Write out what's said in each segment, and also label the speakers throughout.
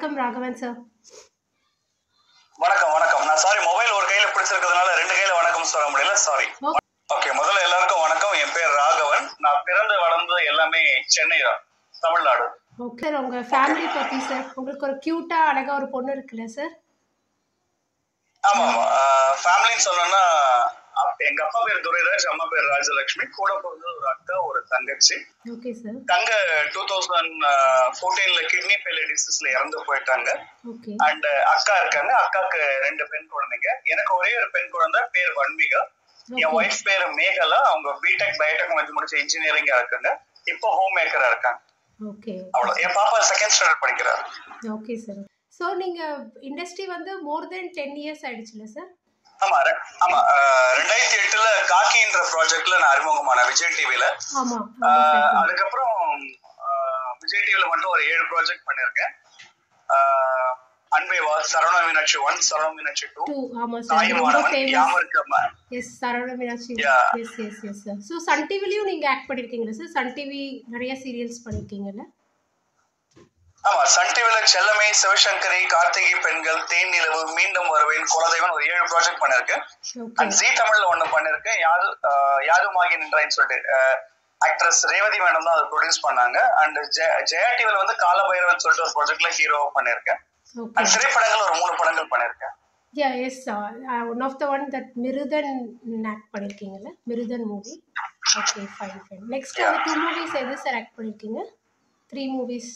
Speaker 1: வணக்கம் ராகவன் சார்
Speaker 2: வணக்கம் வணக்கம் நான் சாரி மொபைல் ஒரு கையில பிடிச்சிருக்கிறதுனால ரெண்டு கையில வணக்கம் சொல்ல முடியல சாரி ஓகே முதல்ல எல்லாருக்கும் வணக்கம் என் பேர் ராகவன் நான் பிறந்து வளர்ந்தது எல்லாமே சென்னை தான் தமிழ்நாடு
Speaker 1: ஓகே சார் உங்க ஃபேமிலி பத்தி சார் உங்களுக்கு ஒரு கியூட்டா அழகா ஒரு பொண்ணு இருக்குல்ல சார்
Speaker 2: ஆமா ஆமா ஃபேமிலின்னு சொன்னோம்னா அப்- எங்க அப்பா பேர் துரைராஜ் அம்மா பேர் ராஜலட்சுமி கூட பிறந்தது ஒரு அக்கா ஒரு தங்கச்சி
Speaker 1: ஓகே சார்
Speaker 2: தங்க டூ தௌசண்ட் ஃபோர்டீன்ல கிட்னி ஃபெயிலியர் டிசீஸ்ல இறந்து போயிட்டாங்க
Speaker 1: ஓகே
Speaker 2: அண்ட் அக்கா இருக்காங்க அக்காக்கு ரெண்டு பெண் குழந்தைங்க எனக்கு ஒரே ஒரு பெண் குழந்தை பேர் வன்மிகா என் ஒய்ஃப் பேரு மேகலா அவங்க பிடெக் பயோடெக் முடிச்சு முடிச்ச இன்ஜினியரிங்கா இருக்காங்க இப்போ ஹோம் மேக்கரா இருக்காங்க
Speaker 1: ஓகே
Speaker 2: அவ்வளவு என் பாப்பா செகண்ட் ஸ்டாண்டர்ட் படிக்கிறார்
Speaker 1: ஓகே சார் ஸோ நீங்க இண்டஸ்ட்ரி வந்து மோர் தென் டென் இயர்ஸ் ஆயிடுச்சுல சார்
Speaker 2: ஆமா ரெ- ஆமா அஹ், ரெண்டாயிரத்தி எட்டுல காக்கின்ற ப்ராஜெக்ட்ல நான் அறிமுகமான விஜய் டிவில
Speaker 1: ஆமா
Speaker 2: அதுக்கப்புறம் அஹ், விஜய் டிவில மட்டும் ஒரு ஏழு ப்ராஜெக்ட் பண்ணிருக்கேன் அஹ், Anbe Vaa Saravana Meenakshi one Saravana Meenakshi two
Speaker 1: two ஆமா சார் ரொம்ப
Speaker 2: தாயுமானவன்
Speaker 1: ஃபேமஸ்
Speaker 2: யாமருக்கம்மா
Speaker 1: yes Saravana Meenakshi
Speaker 2: Yeah.
Speaker 1: Yes yes yes sir so Sun டிவிலையும் நீங்க ஆக்ட் பண்ணிருக்கீங்களா சார் சன் டிவி நிறைய சீரியல்ஸ் பண்ணிருக்கீங்கல்ல
Speaker 2: ஆமா சன் டிவில செல்லமை சிவசங்கரி கார்த்திகை பெண்கள் தேன் நிலவு மீண்டும் வருவேன் குலதெய்வம் ஒரு ஏழு ப்ராஜெக்ட் பண்ணிருக்கேன்
Speaker 1: ஓகே
Speaker 2: அண்ட் ஜி தமிழ்ல ஒண்ணு பண்ணிருக்கேன் யாது ஆஹ் யாதுமாகி நின்றாயின்னு சொல்லிட்டு ஆக்ட்ரஸ் ரேவதி மேடம் தான் அதை ப்ரொடியூஸ் பண்ணாங்க அண்ட் ஜெயா டிவில வந்து காலபைரவன் சொல்லிட்டு ஒரு ப்ராஜெக்ட்ல ஹீரோவா பண்ணிருக்கேன்
Speaker 1: ஓகே
Speaker 2: அண்ட் திரைப்படங்கள் ஒரு மூணு படங்கள் பண்ணிருக்கேன்
Speaker 1: yeah yes one of the one that Miruthan act பண்ணியிருக்கீங்கல்ல Miruthan movie okay fine fine next
Speaker 2: Yeah.
Speaker 1: வந்து டூ மூவிஸ் எது சார் ஆக்ட் பண்ணியிருக்கீங்க த்ரீ மூவிஸ்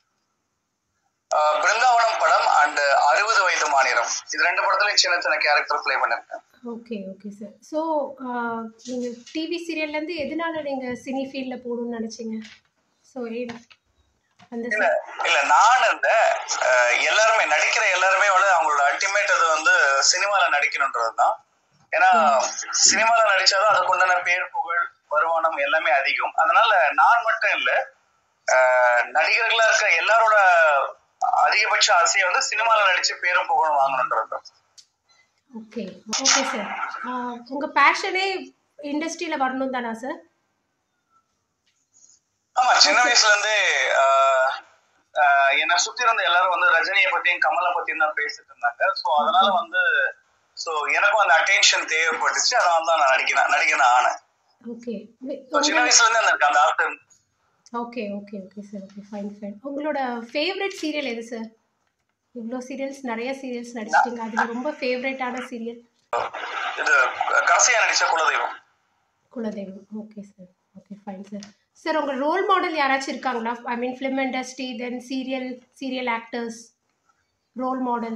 Speaker 2: ஆஹ் பிருந்தாவனம் படம் அண்ட் அறுபது வயது மாநிலம் இது ரெண்டு படத்துலயும் சின்ன சின்ன கேரக்டர் ப்ளே பண்ணிருக்கேன்
Speaker 1: ஓகே ஓகே சார் ஸோ நீங்கள் டிவி சீரியல்லேருந்து எதனால நீங்கள் சினி ஃபீல்டில் போகணும்னு நினச்சிங்க ஸோ அந்த
Speaker 2: இல்ல இல்ல நான் இல்ல அஹ் எல்லாருமே நடிக்கிற எல்லாருமே வந்து அவங்களோட அல்டிமேட் அது வந்து சினிமால நடிக்கணுன்றதுதான் ஏன்னா சினிமால நடிச்சாதான் அதுக்கு உண்டான பேர் புகழ் வருமானம் எல்லாமே அதிகம் அதனால நான் மட்டும் இல்ல அஹ் நடிகர்களா இருக்க எல்லாரோட அதிகபட்ச ஆசையை வந்து சினிமால நடிச்சு பேரும் புகழும் வாங்கணுன்றது
Speaker 1: ஓகே ஓகே சார் உங்கள் பேஷனே இண்டஸ்ட்ரியில் வரணும் தானா சார்
Speaker 2: ஆமா சின்ன வயசுல இருந்தே ஆஹ், ஆஹ், என்னை சுத்தி இருந்த எல்லாரும் வந்து ரஜினியை பத்தியும் கமலை பத்தியும் தான் பேசிட்டு இருந்தாங்க சோ அதனால வந்து சோ எனக்கும் அந்த அட்டென்ஷன் தேவைப்பட்டுச்சு அதனால தான் நான் நடிக்கிறேன் நடிகனா ஆனேன்
Speaker 1: ஓகே
Speaker 2: So, சின்ன வயசுல இருந்தே எனக்கு அந்த ஆசை இருந்துச்சு.
Speaker 1: Okay okay okay sir okay fine fine உங்களோட ஃபேவரட் சீரியல் எது சார் இவ்வளோ சீரியல்ஸ் நிறைய சீரியல்ஸ் நடிச்சிட்டீங்க அதில் ரொம்ப ஃபேவரட்டான சீரியல்
Speaker 2: இது கடைசியா நடிச்ச Kuladeivam
Speaker 1: Kuladeivam okay sir okay fine sir sir உங்கள் ரோல் மாடல் யாராச்சும் இருக்காங்களா I mean film industry then serial serial actors role model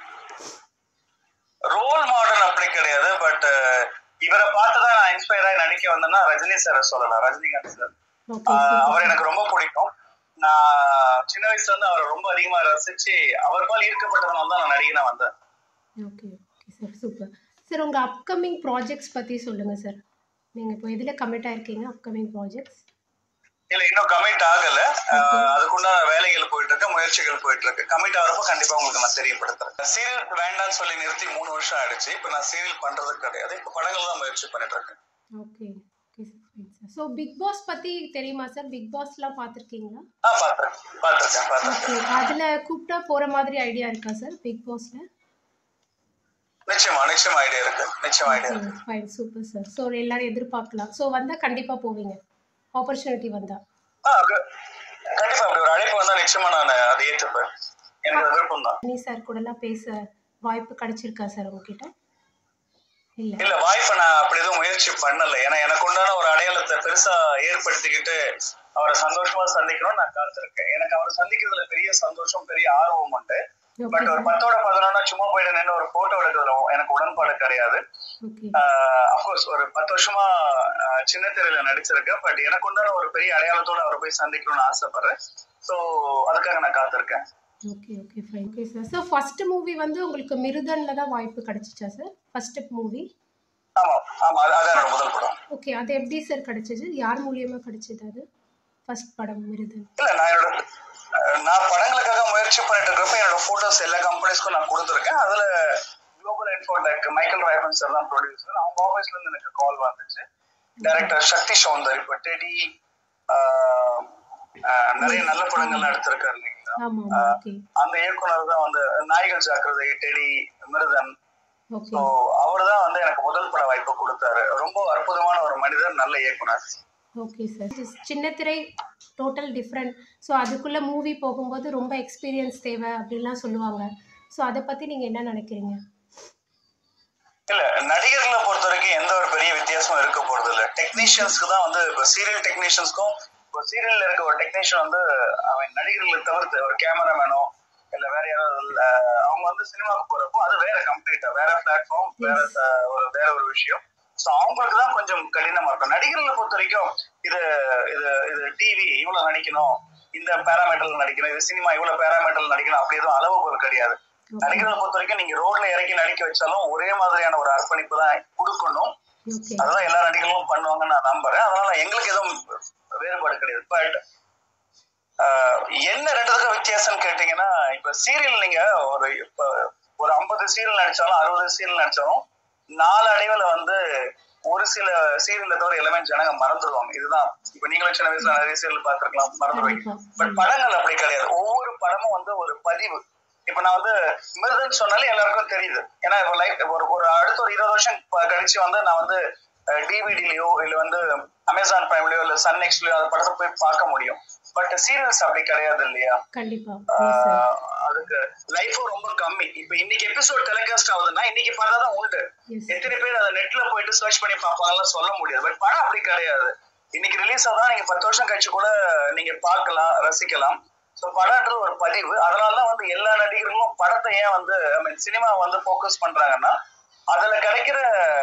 Speaker 2: role model அப்படி கிடையாது பட் இவரை பார்த்து தான் நான் இன்ஸ்பயர் ஆகி நடிக்க வந்தேன்னா ரஜினி சாரை சொல்லலாம் ரஜினிகாந்த் சார்
Speaker 1: ஓகே
Speaker 2: அவர் எனக்கு ரொம்ப பிடிக்கும் நான் சின்ன வயசுல இருந்து அவரை ரொம்ப அதிகமா ரசிச்சு அவர் பால் ஈர்க்கப்பட்டதுனால தான் நான் நடிகனா வந்தேன்
Speaker 1: okay okay sir super sir உங்கள் அப்கமிங் ப்ராஜெக்ட்ஸ் பற்றி சொல்லுங்கள் சார் நீங்கள் இப்போ எதில் கமிட் ஆயிருக்கீங்க அப்கமிங் ப்ராஜெக்ட்ஸ்
Speaker 2: இல்ல இன்னும் கமிட் ஆகல அஹ் அதுக்குண்டான வேலைகள் போயிட்டு இருக்கு முயற்சிகள் போயிட்டு இருக்கு கமிட் ஆகிறப்ப கண்டிப்பா உங்களுக்கு நான் தெரியப்படுத்துறேன் சீரியல் வேண்டாம்னு சொல்லி நிறுத்தி மூணு வருஷம் ஆயிடுச்சு இப்ப நான் சீரியல் பண்றது கிடையாது இப்ப படங்கள் தான் முயற்சி பண்ணிட்டு இருக்கேன்
Speaker 1: okay okay sir fine sir so Bigg Boss பற்றி தெரியுமா சார் பிக் பாஸ்லாம் பார்த்துருக்கீங்களா
Speaker 2: ஆ பாத்துருக்கேன் பாத்துருக்கேன் பாத்துருக்கேன்
Speaker 1: ஓகே அதில் கூப்பிட்டா போகிற மாதிரி ஐடியா இருக்கா சார் பிக் பாஸில்
Speaker 2: நிச்சயமா நிச்சயமா ஐடியா இருக்கு நிச்சயமா ஐடியா இருக்கு
Speaker 1: ஃபைன் சூப்பர் சார் ஸோ எல்லாரும் எதிர்பார்க்கலாம் ஸோ வந்தால் கண்டிப்பாக போவீங்க ஆப்பர்ச்சுனிட்டி வந்தால்
Speaker 2: ஆ, க- கண்டிப்பா அப்படி ஒரு அழைப்பு வந்தா நிச்சயமா நான் அதை ஏற்றுப்பேன் எனக்கு அது விருப்பம் தான்
Speaker 1: அனி சார் கூடலாம் பேச வாய்ப்பு கிடைச்சிருக்கா சார் உங்ககிட்ட இல்லை
Speaker 2: இல்ல வாய்ப்பை நான் அப்படி எதுவும் முயற்சி பண்ணல ஏன்னா எனக்கு உண்டான ஒரு அடையாளத்தை பெருசா ஏற்படுத்திக்கிட்டு அவரை சந்தோஷமா சந்திக்கணும்னு நான் காத்திருக்கேன் எனக்கு அவரை சந்திக்கிறதுல பெரிய சந்தோஷம் பெரிய ஆர்வம் உண்டு
Speaker 1: ஓகே
Speaker 2: பட் ஒரு பத்தோட பதினொன்னா சும்மா போயிட்டு நின்று ஒரு போட்டோ எடுக்கிறதுல எனக்கு உடன்பாடு கிடையாது
Speaker 1: ஓகே
Speaker 2: அப்கோர்ஸ் ஒரு பத்து வருஷமா ஆஹ், சின்ன திரையில நடிச்சிருக்கேன் பட் எனக்கு உண்டான ஒரு பெரிய அடையாளத்தோட அவரை போய் சந்திக்கணும்னு ஆசைப்படுறேன் சோ அதுக்காக நான் காத்திருக்கேன்
Speaker 1: okay okay fine okay sir so first movie வந்து உங்களுக்கு மிருதன்ல தான் வாய்ப்பு கிடைச்சிச்சா சார் ஃபர்ஸ்ட் மூவி
Speaker 2: ஆமா ஆமா அது- அதான் என்னோட முதல் படம்
Speaker 1: ஓகே அது எப்படி சார் கிடைச்சது யார் மூலியமா கிடைச்சது அது ஃபர்ஸ்ட் படம் மிருதன்
Speaker 2: இல்ல நான் என்னோட அஹ், நான் படங்களுக்காக முயற்சி பண்ணிட்டு இருக்கிறப்ப என்னோட போட்டோஸ் எல்லா கம்பெனிஸ்க்கும் நான் கொடுத்துருக்கேன் அதுல global infotech Michael Rayban sir தான் ப்ரொடியூசர் அவங்க ஆஃபீஸ்ல இருந்து எனக்கு கால் வந்துச்சு டைரக்டர் சக்தி சௌந்தர் இப்போ டெடி அஹ், நிறைய நல்ல படங்கள்லாம் எடுத்திருக்காரு இல்லைங்களா
Speaker 1: ஆமா ஆமா ஓகே
Speaker 2: அந்த இயக்குனர் தான் வந்து Naaigal Jaakirathai Teddy Miruthan
Speaker 1: okay
Speaker 2: so அவர் தான் வந்து எனக்கு முதல் பட வாய்ப்பு கொடுத்தாரு ரொம்ப அற்புதமான ஒரு மனிதர் நல்ல இயக்குனர்
Speaker 1: ஓகே சார் சின்ன திரை டோட்டல் டிஃப்ரெண்ட் ஸோ அதுக்குள்ள மூவி போகும்போது ரொம்ப எக்ஸ்பீரியன்ஸ் தேவை அப்படின்லாம் சொல்லுவாங்க ஸோ அதை பத்தி நீங்க என்ன நினைக்கிறீங்க
Speaker 2: இல்ல நடிகர்களை பொறுத்த வரைக்கும் எந்த ஒரு பெரிய வித்தியாசமும் இருக்க போறது இல்ல டெக்னீஷியன்ஸ்க்கு தான் வந்து இப்போ சீரியல் டெக்னீஷியன்ஸ்க்கும் இப்போ சீரியல்ல இருக்க ஒரு டெக்னீஷியன் வந்து அவன் நடிகர்களை தவிர்த்து ஒரு கேமராமேனோ இல்ல வேற யாராவது இல்ல, அவங்க வந்து சினிமாவுக்கு போறப்போ அது வேற கம்ப்ளீட்டா வேற பிளாட்ஃபார்ம் வேற த- ஒரு வேற ஒரு விஷயம் ஸோ அவங்களுக்கு தான் கொஞ்சம் கடினமா இருக்கும் நடிகர்களை பொறுத்த வரைக்கும் இது இது இது டிவி இவ்வளவு நடிக்கணும் இந்த பேராமீட்டர்ல நடிக்கணும் இது சினிமா இவ்வளவு பேராமீட்டர்ல நடிக்கணும் அப்படி எதுவும் அளவுகோல் கிடையாது நடிகர்களை பொறுத்த வரைக்கும் நீங்க ரோட்ல இறக்கி நடிக்க வச்சாலும் ஒரே மாதிரியான ஒரு அர்ப்பணிப்பு தான் கொடுக்கணும்
Speaker 1: ஓகே
Speaker 2: அதுதான் எல்லா நடிகர்களும் பண்ணுவாங்கன்னு நான் நம்புறேன் அதனால எங்களுக்கு எதுவும் வேறுபாடு கிடையாது பட் என்ன ரெண்டுத்துக்கும் வித்தியாசம்னு கேட்டீங்கன்னா இப்ப சீரியல் நீங்க ஒரு இப்ப ஒரு ஐம்பது சீரியல் நடிச்சாலும் அறுபது சீரியல் நடிச்சாலும் நாலு அடைவுல வந்து ஒரு சில சீரியல்ல தவிர எல்லாமே ஜனங்க மறந்துடுவாங்க இதுதான் இப்ப நீங்களும் சின்ன வயசுல நிறைய சீரியல் பார்த்திருக்கலாம் மறந்துடுவீங்க
Speaker 1: கண்டிப்பா
Speaker 2: பட் படங்கள் அப்படி கிடையாது ஒவ்வொரு படமும் வந்து ஒரு பதிவு இப்ப நான் வந்து மிருதன் சொன்னாலே எல்லாருக்கும் தெரியுது ஏன்னா இப்போ லைக் ஒரு ஒரு அடுத்த ஒரு இருபது வருஷம் ப- கழிச்சு வந்து நான் வந்து டிவிடிலயோ இல்ல வந்து அமேசான் பிரைம்லயோ இல்ல சன் நெக்ஸ்ட்லயோ அந்த படத்தை போய் பார்க்க முடியும் பட் சீரியல்ஸ் அப்படி கிடையாது இல்லையா
Speaker 1: கண்டிப்பா எஸ் சார்
Speaker 2: ஆஹ் அதுக்கு லைஃபும் ரொம்ப கம்மி இப்ப இன்னைக்கு எபிசோட் டெலிகாஸ்ட் ஆகுதுன்னா இன்னைக்கு பார்த்தா தான் உண்டு
Speaker 1: எஸ்
Speaker 2: எத்தனை பேர் அதை நெட்ல போயிட்டு சர்ச் பண்ணி பார்ப்பாங்கலாம் சொல்ல முடியாது பட் படம் அப்படி கிடையாது இன்னைக்கு ரிலீஸ் ஆகுதா நீங்க பத்து வருஷம் கழிச்சு கூட நீங்க பார்க்கலாம் ரசிக்கலாம் ஸோ படம்ன்றது ஒரு பதிவு அதனால தான் வந்து எல்லா நடிகர்களும் படத்தை ஏன் வந்து ஐ மீன் சினிமா வந்து ஃபோக்கஸ் பண்றாங்கன்னா அதுல கிடைக்கிற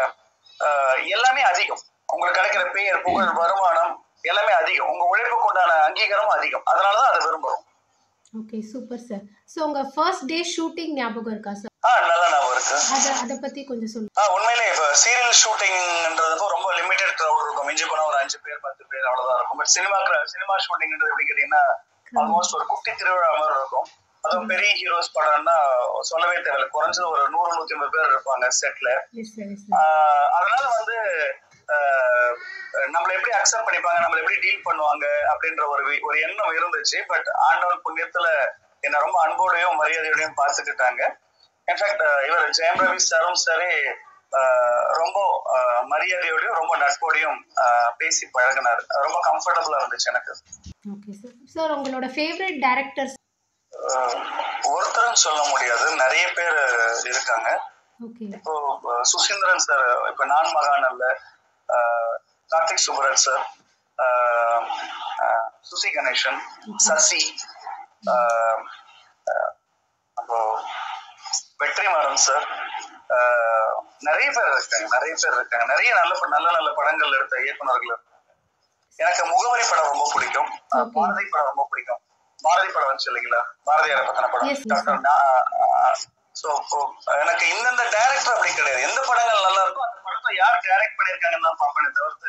Speaker 2: ஆஹ், எல்லாமே அதிகம் உங்களுக்கு கிடைக்கிற பெயர் புகழ் வருமானம் எல்லாமே அதிகம் உங்க உழைப்புக்கு உண்டான அங்கீகாரமும் அதிகம் அதனாலதான் அதை விரும்புறோம்
Speaker 1: ஓகே சூப்பர் சார் ஸோ உங்க ஃபர்ஸ்ட் டே ஷூட்டிங் ஞாபகம் இருக்கா சார்
Speaker 2: ஆஹ் நல்ல ஞாபகம் இருக்கு
Speaker 1: அதை அதை பத்தி கொஞ்சம் சொல்லுங்க
Speaker 2: ஆ உண்மையிலே இப்போ சீரியல் ஷூட்டிங்ன்றதுப்போ ரொம்ப லிமிடெட் க்ரௌட் இருக்கும் மிஞ்சி போனா ஒரு அஞ்சு பேர் பத்து பேர் அவ்வளவுதான் இருக்கும் பட் சினிமா சினிமா ஷூட்டிங்ன்றது எப்படி கேட்டீங்கன்னா ஆல்மோஸ்ட் ஒரு குட்டி திருவிழா மாதிரி இருக்கும் அதுவும் பெரிய ஹீரோஸ் படம்னா சொல்லவே தேவையில்ல குறைஞ்சது ஒரு நூறு நூத்தி ஐம்பது பேர் இருப்பாங்க செட்ல
Speaker 1: எஸ் சார் எஸ் சார்
Speaker 2: அதனால வந்து ஆஹ், நம்மள எப்படி அக்செப்ட் பண்ணிப்பாங்க நம்மள எப்படி டீல் பண்ணுவாங்க அப்படின்ற ஒரு வி- ஒரு எண்ணம் இருந்துச்சு பட் ஆண்டவன் புண்ணியத்துல என்ன ரொம்ப அன்போடையும் மரியாதையோடையும் பார்த்துக்கிட்டாங்க இன்ஃபேக்ட் இவர் ஜெயம் ரவி சாரும் சரி ஆஹ், ரொம்ப ஆஹ், மரியாதையோடையும் ரொம்ப நட்போடையும் ஆஹ், பேசி பழகினார் அது ரொம்ப கம்ஃபர்டபுளா இருந்துச்சு எனக்கு
Speaker 1: ஓகே சார் சார் உங்களோட ஃபேவரட் டேரக்டர்ஸ்
Speaker 2: ஆஹ், ஒருத்தரும் சொல்ல முடியாது நிறைய பேர் இருக்காங்க
Speaker 1: ஓகே
Speaker 2: இப்போ அஹ், சுசீந்திரன் சார் இப்ப நான் மகானல்ல அஹ், கார்த்திக் சுப்ராஜ் சார் அஹ், அஹ், சுசி கணேசன் சசி அஹ், அஹ், அப்போ வெற்றிமாறன் சார் அஹ், நிறைய பேர் இருக்காங்க நிறைய பேர் இருக்காங்க நிறைய நல்ல ப- நல்ல நல்ல படங்கள் எடுத்த இயக்குனர்கள் இருக்காங்க. எனக்கு முகவரி படம் ரொம்ப பிடிக்கும் அஹ்,
Speaker 1: Okay.
Speaker 2: பாரதி படம் ரொம்ப பிடிக்கும் பாரதி படம் வந்துச்சு இல்லைங்களா பாரதியாரை பத்தின படம்
Speaker 1: Yes, yes,
Speaker 2: டாக்டர் நா- சோ எனக்கு இந்தந்த டைரக்டர் அப்படி கிடையாது எந்த படங்கள் நல்லா இருக்கோ அந்த படத்தை யார் டைரக்ட் பண்ணிருக்காங்கன்னு தான் பார்ப்பேனே தவிர்த்து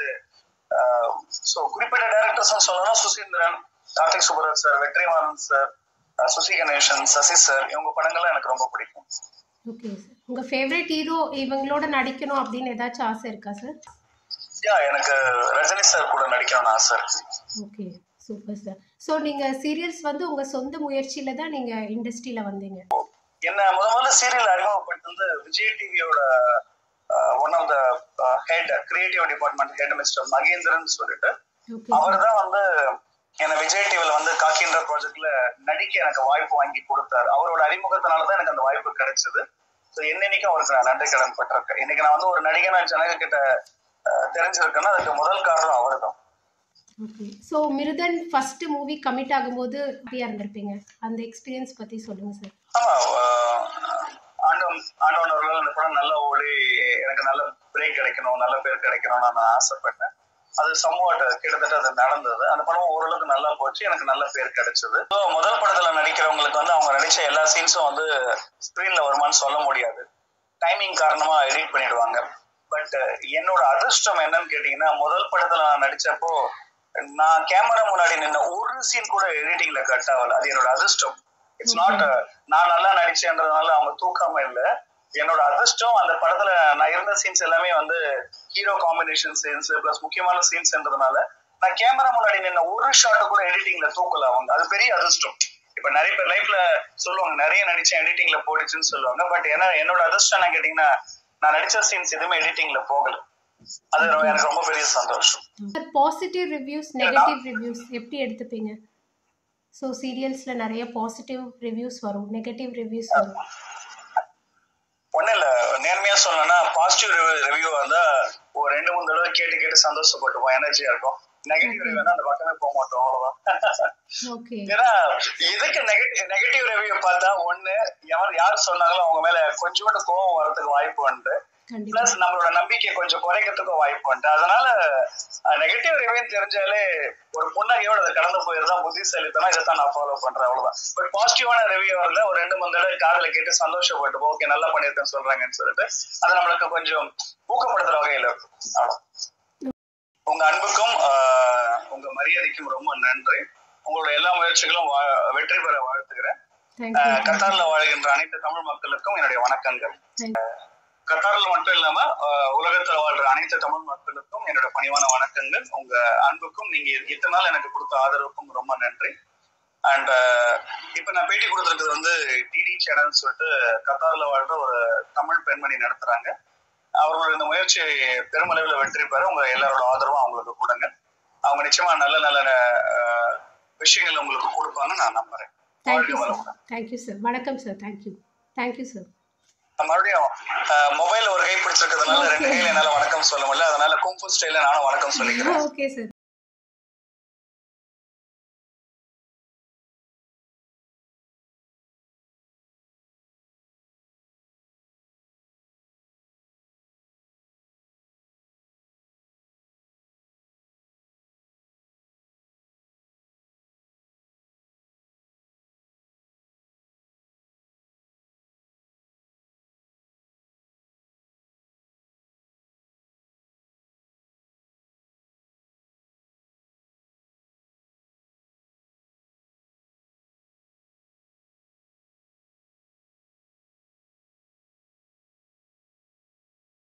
Speaker 2: சோ குறிப்பிட்ட டைரக்டர்ஸ் சொல்லணும் Suseenthiran Karthik Subbaraj sir Vetrimaaran sir Susi Ganesan Sasi sir இவங்க படங்கள்லாம் எனக்கு ரொம்ப பிடிக்கும்
Speaker 1: ஓகே சார் உங்க ஃபேவரட் ஹீரோ இவங்களோட நடிக்கணும் அப்படின்னு ஏதாச்சும் ஆசை இருக்கா சார்
Speaker 2: யா எனக்கு ரஜினி சார் கூட நடிக்கணும்னு ஆசை இருக்கு
Speaker 1: ஓகே சூப்பர் சார் ஸோ நீங்க சீரியல்ஸ் வந்து உங்க சொந்த முயற்சியில தான் நீங்க இண்டஸ்ட்ரியில வந்தீங்க
Speaker 2: என்ன முத முதல்ல சீரியல் அறிமுகப்படுத்தது விஜய் டிவியோட one of the head creative department head mister Mahendran சொல்லிட்டு
Speaker 1: ஓகே
Speaker 2: அவர் தான் வந்து என்ன விஜய் டிவில வந்து காக்கின்ற ப்ராஜெக்ட்ல நடிக்க எனக்கு வாய்ப்பு வாங்கி கொடுத்தாரு அவரோட அறிமுகத்தினால தான் எனக்கு அந்த வாய்ப்பு கிடைச்சது ஸோ என்னைக்கும் அவருக்கு நான் நன்றி கடன் பட்டிருக்கேன் இன்னைக்கு நான் வந்து ஒரு நடிகனா ஜனங்க கிட்ட அஹ், தெரிஞ்சிருக்கேன்னா அதுக்கு முதல் காரணம் அவர் தான்
Speaker 1: okay so Miruthan first movie commit ஆகும்போது ஹாப்பியாக இருந்திருப்பீங்க அந்த எக்ஸ்பீரியன்ஸ் பற்றி சொல்லுங்க சார்
Speaker 2: ஆமா அஹ், ஆண்டவன் ஆண்டவன் அவர்கள் இந்த படம் நல்ல ஓடி எனக்கு நல்ல பிரேக் கிடைக்கணும் நல்ல பேர் கிடைக்கணும்னு நான் ஆசைப்பட்டேன் அது சம்வாட் கிட்டத்தட்ட அது நடந்தது அந்த படம் ஓரளவுக்கு நல்லா போச்சு எனக்கு நல்ல பேர் கிடைச்சது So, முதல் படத்துல நடிக்கிறவங்களுக்கு வந்து அவங்க நடிச்ச எல்லா சீன்ஸும் வந்து ஸ்கிரீன்ல வருமான்னு சொல்ல முடியாது டைமிங் காரணமா எடிட் பண்ணிடுவாங்க பட் என்னோட அதிர்ஷ்டம் என்னன்னு கேட்டீங்கன்னா முதல் படத்துல நான் நடிச்சப்போ நான் கேமரா முன்னாடி நின்ன ஒரு சீன் கூட எடிட்டிங்ல கட் ஆகல அது என்னோட அதிர்ஷ்டம் இட்ஸ் நாட் நான் நல்லா நடிச்சேன்றதுனால அவங்க தூக்காம இல்ல என்னோட அதிர்ஷ்டம் அந்த படத்துல நான் இருந்த சீன்ஸ் எல்லாமே வந்து ஹீரோ காம்பினேஷன் சீன்ஸ் பிளஸ் முக்கியமான சீன்ஸ்ன்றதுனால நான் கேமரா முன்னாடி நின்ன ஒரு ஷாட் கூட எடிட்டிங்ல தூக்கல அவங்க அது பெரிய அதிர்ஷ்டம் இப்ப நிறைய பேர் லைஃப்ல சொல்லுவாங்க நிறைய நடிச்சேன் எடிட்டிங்ல போயிடுச்சுன்னு சொல்லுவாங்க பட் என்ன என்னோட அதிர்ஷ்டம் என்ன கேட்டீங்கன்னா நான் நடிச்ச சீன்ஸ் எதுவுமே எடிட்டிங்ல போகல அது ரொம்ப- எனக்கு ரொம்ப பெரிய சந்தோஷம்
Speaker 1: sir positive reviews negative reviews எப்படி எடுத்துப்பீங்க ஸோ சீரியல்ஸில் நிறைய பாசிட்டிவ் ரிவ்யூஸ் வரும் நெகட்டிவ் ரிவ்யூஸ் வரும்
Speaker 2: ஒண்ணும் இல்ல நேர்மையா சொல்லணும்னா பாசிட்டிவ் ரிவ்யூ வந்தா ஒரு ரெண்டு மூணு தடவை கேட்டு கேட்டு சந்தோஷப்பட்டுப்போம் எனர்ஜியா இருக்கும் நெகட்டிவ் ரிவ்யூனா அந்த பக்கமே போக மாட்டோம் அவ்வளவுதான்
Speaker 1: ஓகே
Speaker 2: ஏன்னா எதுக்கு நெகட்டிவ் நெகட்டிவ் ரிவ்யூ பார்த்தா ஒண்ணு யார் யார் சொன்னாங்களோ அவங்க மேல கொஞ்சோண்டு கோவம் வரதுக்கு வாய்ப்பு உண்டு
Speaker 1: கண்டிப்பாக
Speaker 2: பிளஸ் நம்மளோட நம்பிக்கை கொஞ்சம் குறைக்கிறதுக்கும் வாய்ப்பு உண்டு அதனால நெகட்டிவ் ரிவ்யூ தெரிஞ்சாலே ஒரு புன்னகையோட அதை கடந்து போயிருந்தா புத்திசாலித்தனம் இதைத்தான் நான் ஃபாலோ பண்றேன் அவ்வளவுதான் பட் பாசிட்டிவான ரிவ்யூ வரல ஒரு ரெண்டு மூணு தடவை காதுல கேட்டு சந்தோஷப்பட்டு ஓகே நல்லா பண்ணியிருக்கேன்னு சொல்றாங்கன்னு சொல்லிட்டு அது நம்மளுக்கு கொஞ்சம் ஊக்கப்படுத்துற வகையில இருக்கும் அவ்வளவு உங்க அன்புக்கும் ஆஹ், உங்க மரியாதைக்கும் ரொம்ப நன்றி உங்களோட எல்லா முயற்சிகளும் வா- வெற்றி பெற வாழ்த்துக்கிறேன்
Speaker 1: தேங்க்யூ
Speaker 2: ஆஹ், கத்தார்ல வாழ்கின்ற அனைத்து தமிழ் மக்களுக்கும் என்னுடைய வணக்கங்கள்
Speaker 1: தேங்க்யூ
Speaker 2: கத்தார்ல மட்டும் இல்லாம ஆஹ், உலகத்துல வாழ்ற அனைத்து தமிழ் மக்களுக்கும் என்னோட பணிவான வணக்கங்கள் உங்க அன்புக்கும் நீங்க இத்தனை நாள் எனக்கு கொடுத்த ஆதரவுக்கும் ரொம்ப நன்றி அண்ட் இப்ப நான் பேட்டி கொடுத்துருக்கிறது வந்து டிடி சேனல் சொல்லிட்டு கத்தார்ல வாழ்ற ஒரு தமிழ் பெண்மணி நடத்துறாங்க அவர்களோட இந்த முயற்சி பெருமளவில் வெற்றி பெற உங்க எல்லாரோட ஆதரவும் அவங்களுக்கு கொடுங்க அவங்க நிச்சயமா நல்ல நல்ல ஆஹ், விஷயங்கள் உங்களுக்கு கொடுப்பாங்கன்னு நான் நம்புறேன்
Speaker 1: தேங்க்யூ
Speaker 2: வாழ்க
Speaker 1: சார்
Speaker 2: வளமுடன்.
Speaker 1: தேங்க்யூ சார் வணக்கம் சார் தேங்க்யூ தேங்க்யூ சார்
Speaker 2: மறுபடியும் மொபைல் ஒரு கை பிடிச்சிருக்கிறதுனால ரெண்டு கையில என்னால வணக்கம் சொல்ல முடியல அதனால கும்பு ஸ்டைல நானும் வணக்கம் சொல்லிக்கிறேன்
Speaker 1: ஓகே சார்